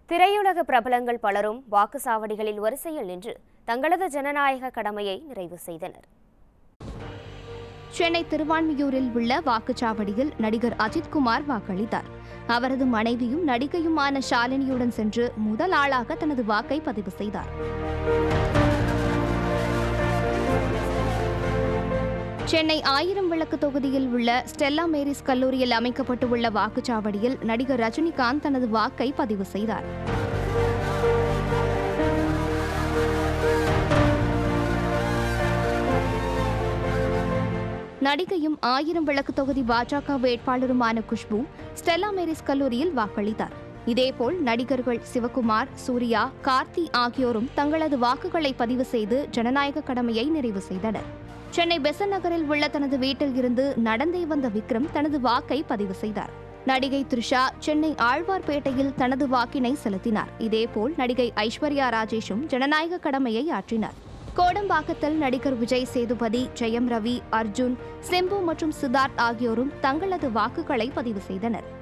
திரையுலக பிரபலங்கள் பலரும் வாக்குச்சாவடிகளில் வரிசையில் நின்று தங்களது ஜனநாயக கடமையை நிறைவு செய்தனர் சென்னை திருவான்மியூரில் உள்ள வாக்குச்சாவடியில் நடிகர் அஜித்குமார் வாக்களித்தார் அவரது மனைவியும் நடிகையுமான ஷாலினியுடன் சென்று முதல் ஆளாக தனது வாக்கை பதிவு செய்தார் சென்னை ஆயிரம் விளக்கு தொகுதியில் உள்ள ஸ்டெல்லா மேரிஸ் கல்லூரியில் அமைக்கப்பட்டுள்ள வாக்குச்சாவடியில் நடிகர் ரஜினிகாந்த் தனது வாக்கை பதிவு செய்தார் நடிகையும் ஆயிரம் விளக்கு தொகுதி பாஜக வேட்பாளருமான குஷ்பு ஸ்டெல்லா மேரிஸ் கல்லூரியில் வாக்களித்தார் இதேபோல் நடிகர்கள் சிவகுமார் சூர்யா கார்த்தி ஆகியோரும் தங்களது வாக்குகளை பதிவு செய்து ஜனநாயக கடமையை நிறைவு செய்தனர் சென்னை பெசன் நகரில் உள்ள தனது வீட்டில் இருந்து நடந்தே வந்த விக்ரம் தனது வாக்கை பதிவு செய்தார் நடிகை த்ரிஷா சென்னை ஆழ்வார்பேட்டையில் தனது வாக்கினை செலுத்தினார் இதேபோல் நடிகை ஐஸ்வர்யா ராஜேஷும் ஜனநாயக கடமையை ஆற்றினார் கோடம்பாக்கத்தில் நடிகர் விஜய் சேதுபதி ஜெயம் ரவி அர்ஜுன் சிம்பு மற்றும் சித்தார்த் ஆகியோரும் தங்களது வாக்குகளை பதிவு செய்தனர்